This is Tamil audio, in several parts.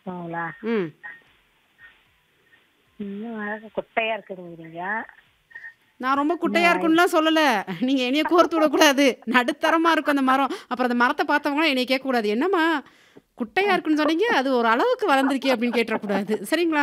இருக்குங்களா ம் இன்னும் அழகு குட்டையா இருக்குதுங்கிறீங்க நான் ரொம்ப குட்டையா இருக்குன்னுலாம் சொல்லல நீங்க என்னைய கோர்த்து விடக்கூடாது நடுத்தரமா இருக்கும் அந்த மரம் அப்புறம் அந்த மரத்தை பார்த்தவங்களாம் என்னைய கேட்கக்கூடாது என்னம்மா குட்டையா இருக்குன்னு சொன்னீங்க அது ஒரு அளவுக்கு வளர்ந்துருக்கே அப்படின்னு கேட்டக்கூடாது சரிங்களா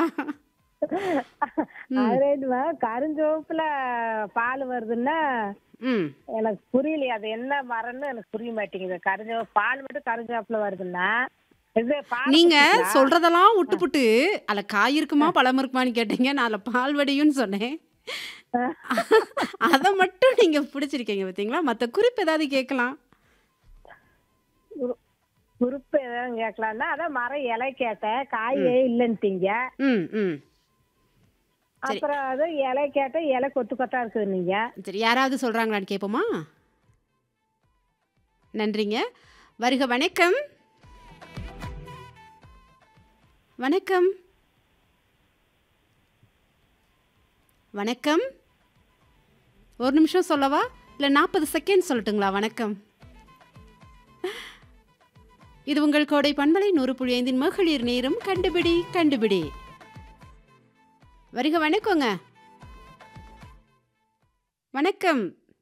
அதுமா கருஞ்சிவப்புல பால் வருதுன்னா ம் எனக்கு புரியலையே அது என்ன மரம்னு எனக்கு புரிய மாட்டேங்குது கருஞ்சிவப்பு பால் மட்டும் கருஞ்சிவப்புல வருதுன்னா இது பால் நீங்க குடிச்சீங்களா? சொல்றதெல்லாம் விட்டுப்புட்டு அதுல காய் இருக்குமா பழம் இருக்குமான்னு கேட்டீங்க நான் அதுல பால் வடியும்னு சொன்னேன் அதை மட்டும் நீங்க பிடிச்சிருக்கீங்க பார்த்தீங்களா மத்த குறிப்பு ஏதாவது கேட்கலாம் உரு- உறுப்பு ஏதாவது கேட்கலாம்னா அதான் மரம் இலை கேட்டேன் காயே இல்லைன்ட்டீங்க ம் ம் அப்புறம் அது இலை கேட்டேன் இலை கொத்து கொத்தா இருக்குது நீங்க சரி யாராவது சொல்றாங்களான்னு கேட்போமா நன்றிங்க வருக வணக்கம் வணக்கம் வணக்கம் ஒரு நிமிஷம் சொல்லவா இல்லை நாற்பது செகண்ட் சொல்லட்டுங்களா வணக்கம் இது உங்கள் கோடை பண்பலை நூறு புள்ளி ஐந்தின் மகளிர் நேரம் கண்டுபிடி கண்டுபிடி வருக வணக்கங்க வணக்கம்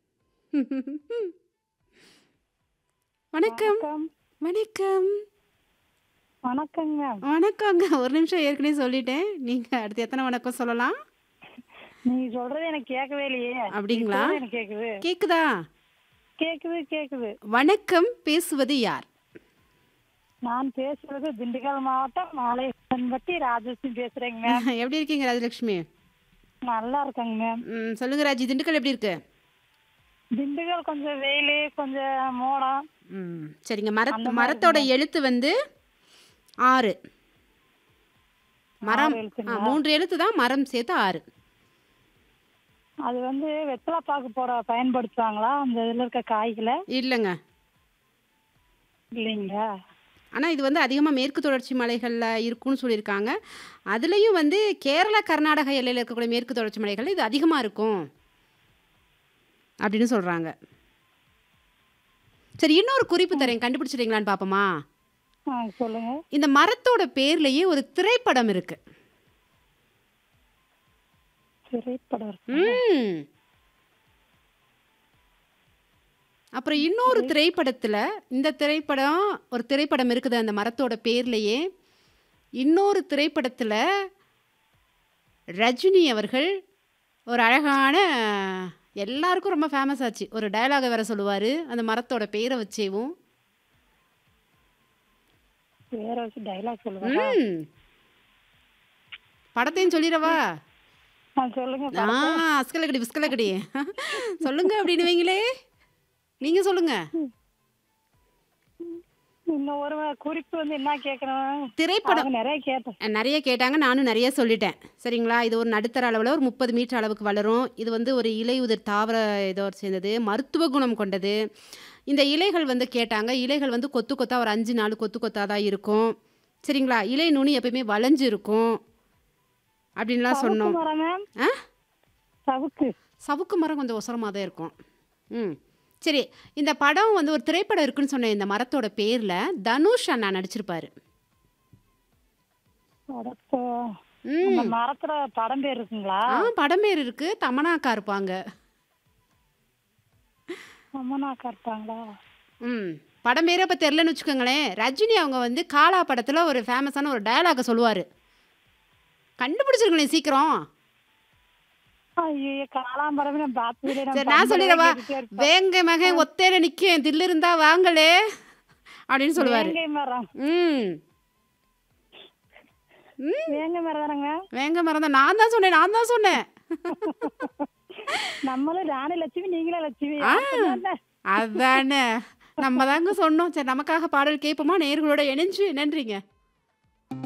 வணக்கம் வணக்கம் வணக்கங்க வணக்கங்க ஒரு நிமிஷம் ஏற்கனவே சொல்லிட்டேன் நீங்க அடுத்து எத்தனை வணக்கம் சொல்லலாம் நீங்க சொல்றது எனக்கு கேட்கவே இல்லையே அப்படிங்களா இப்பதான் எனக்கு கேக்குது கேக்குதா கேக்குது கேக்குது வணக்கம் பேசுவது யார் நான் பேசுறது திண்டுக்கல் மாவட்டம் மாலைப்பட்டி ராஜலட்சுமி பேசுறேங்க எப்படி இருக்கீங்க ராஜலட்சுமி நல்லா இருக்கேங்க மேம் ம், சொல்லுங்க ராஜி திண்டுக்கல் எப்படி இருக்கு திண்டுக்கல் கொஞ்சம் வெயில் கொஞ்சம் மோடம் ம் சரிங்க மரத் மரத்தோட எழுத்து வந்து ஆறு மரம் ஆ, மூன்று எழுத்து தான் மரம் சேர்த்து ஆறு அது வந்து வெத்தலை பாக்கு போட பயன்படுத்துவாங்களா அந்த இதுல இருக்க காய்களை இல்லைங்க இல்லைங்களா ஆனால் இது வந்து அதிகமாக மேற்கு தொடர்ச்சி மலைகளில் இருக்கும்னு சொல்லியிருக்காங்க அதுலேயும் வந்து கேரளா கர்நாடக எல்லையில் இருக்கக்கூடிய மேற்கு தொடர்ச்சி மலைகள் இது அதிகமாக இருக்கும் அப்படின்னு சொல்கிறாங்க சரி இன்னொரு குறிப்பு தரேன் கண்டுபிடிச்சிட்டீங்களான்னு பார்ப்போமா ஆ சொல்லுங்க இந்த மரத்தோட பேர்லயே ஒரு திரைப்படம் இருக்கு திரைப்படம் இருக்கு. ம் அப்புறம் இன்னொரு திரைப்படத்துல இந்த திரைப்படம் ஒரு திரைப்படம் இருக்குது அந்த மரத்தோட பேர்லயே இன்னொரு திரைப்படத்துல ரஜினி அவர்கள் ஒரு அழகான எல்லாருக்கும் ரொம்ப ஃபேமஸ் ஆச்சு ஒரு டயலாக வேற சொல்லுவாரு அந்த மரத்தோட பேரை வச்சேவும் வேற வச்சு டைலாக் சொல்லுங்க ம் படத்தையும் சொல்லிடவா ஆ சொல்லுங்க ஆ அஸ்கலக்கடி விஸ்கலக்கடி சொல்லுங்க அப்படின்னு வைங்களே நீங்க சொல்லுங்க இன்னும் ஒரு குறிப்பு வந்து என்ன கேட்கணும் திரைப்படம் அவங்க நிறைய கேட்டேன் அஹ், நிறைய கேட்டாங்க நானும் நிறைய சொல்லிட்டேன் சரிங்களா இது ஒரு நடுத்தர அளவில் ஒரு முப்பது மீட்டர் அளவுக்கு வளரும் இது வந்து ஒரு இலையுதிர் தாவர இதோ சேர்ந்தது மருத்துவ குணம் கொண்டது இந்த இலைகள் வந்து கேட்டாங்க இலைகள் வந்து கொத்து கொத்தா ஒரு அஞ்சு நாலு கொத்து கொத்தா தான் இருக்கும் சரிங்களா இலை நுனி எப்பயுமே வளைஞ்சு இருக்கும் அப்படின்லாம் சொன்னோம் மரம் மேம் ஆ சவுக்கு சவுக்கு மரம் கொஞ்சம் ஒசரமாக தான் இருக்கும் ம் சரி இந்த படம் வந்து ஒரு திரைப்படம் இருக்குன்னு சொன்னேன் இந்த மரத்தோட பேரில் தனுஷ் அண்ணா நடிச்சிருப்பாரு அடப்போ. ம் அந்த மரத்துல படம் பேர் இருக்குங்களா ஆ படம் பேர் இருக்கு தமனாக்கா இருப்பாங்க அம்மனாக்கா இருப்பாங்களா ம் படம் பேரே இப்போ தெரிலன்னு வச்சுக்கோங்களேன் ரஜினி அவங்க வந்து காலா படத்தில் ஒரு ஃபேமஸான ஒரு டயலாக சொல்லுவார் கண்டுபிடிச்சிருங்களேன் சீக்கிரம் ஐயோ காலாம்பரமே நான் பார்த்ததில்லை சரி நான் சொல்லிடவா வேங்க மகன் ஒத்தையில நிற்கேன் தில்லு இருந்தா வாங்களே அப்படின்னு சொல்லுவார் வேங்கை மரம் ம் ம் வேங்கை மரம் தானங்க வேங்க மரம் தான் நான் தான் சொன்னேன் நான் தான் சொன்னேன் நம்மளும் ராணி லட்சுமி நீங்களும் லட்சுமி ஆ. அப்படிதானே? அதானே நம்ம தாங்க சொன்னோம் சரி நமக்காக பாடல் கேட்போமா நேர்களோட இணைஞ்சு நன்றிங்க